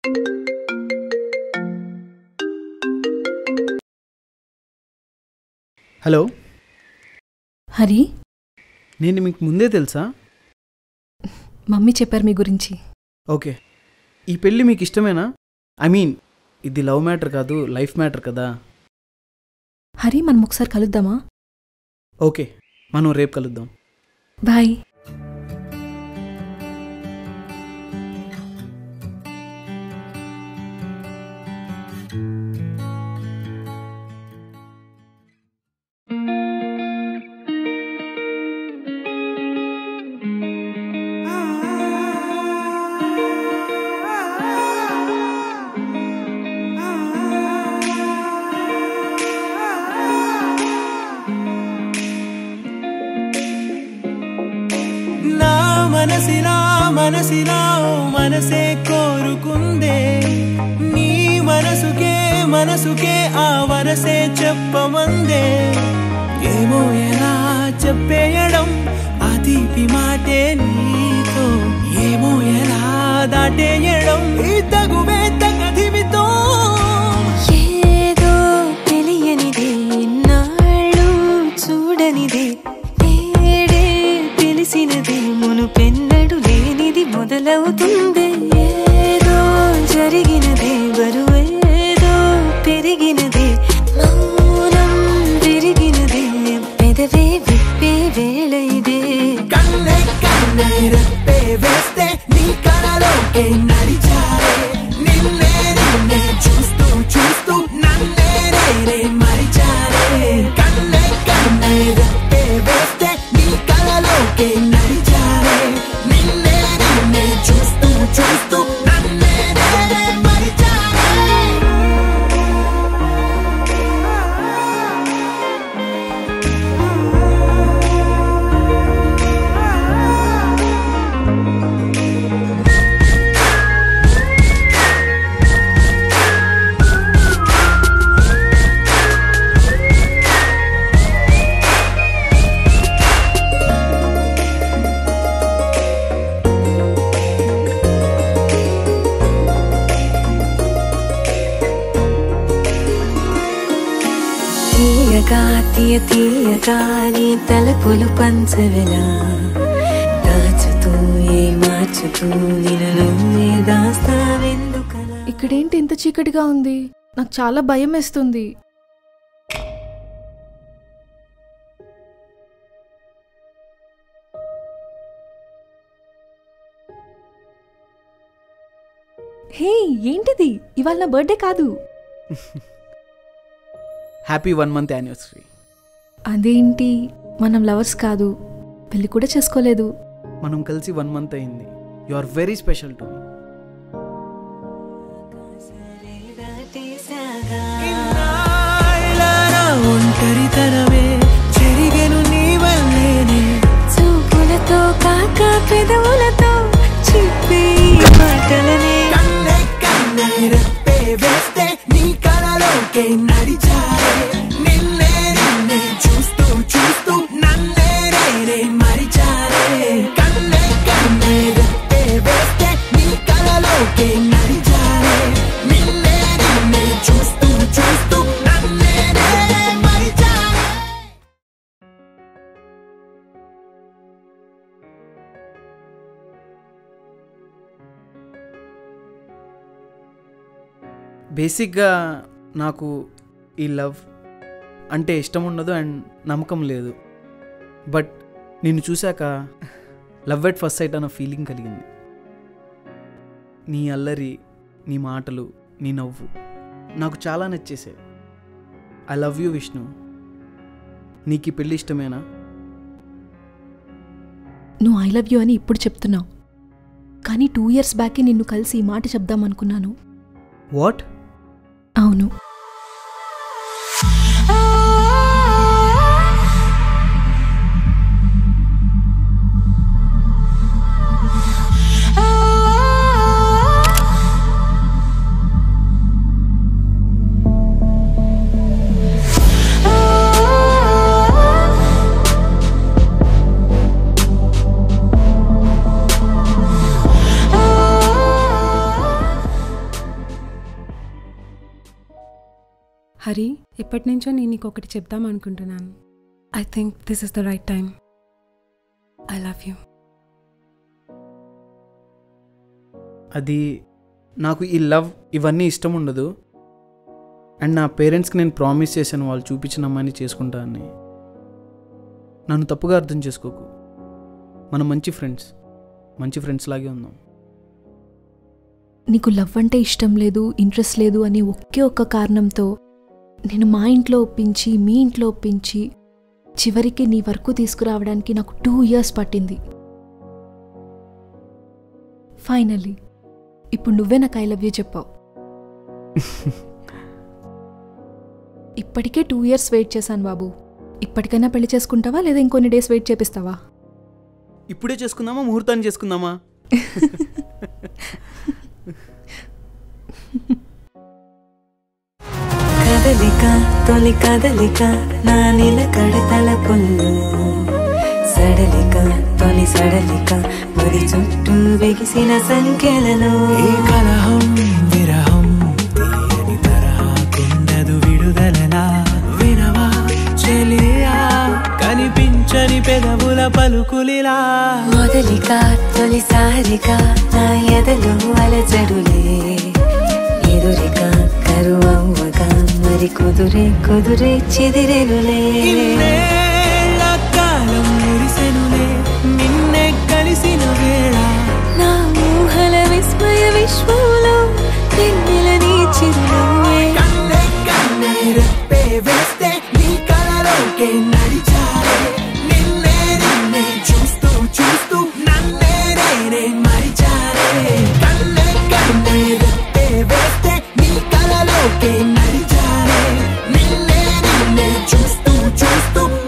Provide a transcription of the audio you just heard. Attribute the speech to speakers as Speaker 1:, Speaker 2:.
Speaker 1: hello
Speaker 2: Hari
Speaker 1: నేను మీకు ముందే తెలుసా
Speaker 2: మమ్మీ చెప్పారు మీ గురించి
Speaker 1: ఓకే ఈ పెళ్ళి మీకు ఇష్టమేనా ఐ మీన్ ఇది లవ్ మ్యాటర్ కాదు లైఫ్ మ్యాటర్ కదా
Speaker 2: హరి మనం ఒకసారి కలుద్దామా
Speaker 1: ఓకే మనం రేపు కలుద్దాం
Speaker 2: బాయ్
Speaker 3: నా మనసిలా మనసిలా ఓ మనసే కోరుకుందే నీ మనసుకే మనసుకే ఆ వరసే చెప్పమందే ఏమో ఎలా చెప్పేయడం ఆ తీపి మాటే నీతో ఏమో ఎలా దాటేయడం ఈ తగువే తగదిమితో
Speaker 4: ఏదో తెలియనిదే నాళ్ళు చూడనిదే నేడే తెలిసినదే మునుపెన్నడు లేనిది మొదలవుతుంది ఏదో జరిగినదే బరువేదో పెరిగినదే మౌనం విరిగినదే పెదవే విప్పే వేళ ఇదే
Speaker 3: కన్నే కన్నే రెప్పే వేస్తే నీ కలలోకే నడిచారే నిన్నే నిన్నే చూస్తూ చూస్తూ నన్నే నేనే మరిచారే కన్నే కన్నే రెప్పే వేస్తే నీ కలలోకే నడిచారే నిన్నే నిన్నే చూస్తూ చూస్తూ నన్నే నేనే మరిచారే
Speaker 4: తీయగా తీయ తీయగా నీ తలపులు పంచవెలా దాచుతూ ఏ మార్చుతూ నిన్ను నువ్వే దాస్తావెందుకలా
Speaker 2: ఇక్కడేంటి ఇంత చీకటిగా ఉంది నాకు చాలా భయం వేస్తుంది హే ఏంటిది ఇవాళ నా బర్త్డే కాదు
Speaker 1: హ్యాపీ వన్ మంత్ యానివర్సరీ
Speaker 2: అదేంటి మనం లవర్స్ కాదు పెళ్లి కూడా చేసుకోలేదు
Speaker 1: మనం కలిసి వన్ మంత్ అయింది you are very special to me
Speaker 4: దాటేసాగా
Speaker 3: ఇన్నాళ్ళ నా ఒంటరితనమే చెరిగెను నీ వల్లేనే
Speaker 4: చూపులతో కాక పెదవులతో చెప్పే ఈ మాటలనే
Speaker 3: కన్నే కన్నే రెప్పే వేస్తే నీ కలలోకే నడిచారే నిన్నే నిన్నే చూస్తూ చూస్తూ నన్నే నేనే మరిచారే కన్నే కన్నే రెప్పే వేస్తే నీ కలలోకే నడిచారే నిన్నే నిన్నే చూస్తూ చూస్తూ నన్నే నేనే మరిచారే
Speaker 1: బేసిక్గా నాకు ఈ లవ్ అంటే ఇష్టం ఉండదు అండ్ నమ్మకం లేదు బట్ నిన్ను చూశాక లవ్ ఎట్ ఫస్ట్ సైట్ అన్న ఫీలింగ్ కలిగింది నీ అల్లరి నీ మాటలు నీ నవ్వు నాకు చాలా నచ్చేసాయి ఐ లవ్ యూ విష్ణు నీకు ఈ పెళ్ళి ఇష్టమేనా
Speaker 2: నువ్వు ఐ లవ్ యూ అని ఇప్పుడు చెప్తున్నావు కానీ టూ ఇయర్స్ బ్యాకే నిన్ను కలిసి ఈ మాట చెప్దామనుకున్నాను
Speaker 1: వాట్
Speaker 2: అవును
Speaker 5: హరి ఎప్పటి నుంచో నేను నీకు ఒకటి చెప్దాం అనుకుంటున్నాను I think this is the right time I love you
Speaker 1: అది నాకు ఈ లవ్ ఇవన్నీ ఇష్టం ఉండదు అండ్ నా పేరెంట్స్కి నేను ప్రామిస్ చేశాను వాళ్ళు చూపించిన అమ్మాయిని చేసుకుంటా అని నన్ను తప్పుగా అర్థం చేసుకోకు మనం మంచి ఫ్రెండ్స్ మంచి ఫ్రెండ్స్ లాగే ఉందాం
Speaker 2: నీకు లవ్ అంటే ఇష్టం లేదు ఇంట్రెస్ట్ లేదు అనే ఒకే ఒక్క కారణంతో నేను మా ఇంట్లో ఒప్పించి మీ ఇంట్లో ఒప్పించి చివరికి నీ వరకు తీసుకురావడానికి నాకు టూ ఇయర్స్ పట్టింది ఫైనలీ ఇప్పుడు నువ్వే నాకు ఐ లవ్ యూ చెప్పావు ఇప్పటికే టూ ఇయర్స్ వెయిట్ చేశాను బాబు ఇప్పటికైనా పెళ్లి చేసుకుంటావా లేదా ఇంకొన్ని డేస్ వెయిట్ చేపిస్తావా
Speaker 1: ఇప్పుడే చేసుకుందామా ముహూర్తాన్ని చేసుకుందామా
Speaker 4: కదలిక తొలి కదలిక నా నిలకడ తలపుల్లు సడలిక తొలి సడలిక మరి చుట్టూ బిగిసిన సంఖ్యలలో
Speaker 3: ఏ కలహం విరహం తీయని తరహాకుండదు విడుదలలా వినవా చెలియా కనిపించని పెదవుల పలుకులిలా
Speaker 4: మొదలిక తొలిసారిక నా ఎదలు అలజడులే ఎదురిక కరువవ్వగా మరి కుదురే కుదురే చెదిరెనులే
Speaker 3: ఇన్నేళ్ల కాలం మురిసెనులే నిన్నే కలిసిన వేళ
Speaker 4: నా ఊహల విస్మయ విశ్వంలో వెన్నెల నీ చిరునవ్వే
Speaker 3: కన్నే కన్నే రెప్పే వేస్తే నీ కలలోకే నడిచారే నిన్నే నిన్నే చూస్తూ చూస్తూ నన్నే నేనే మరిచారే కన్నే కన్నే రెప్పే వేస్తే నీ కలలోకే నడిచారే నిన్నే నిన్నే చూస్తూ చూస్తూ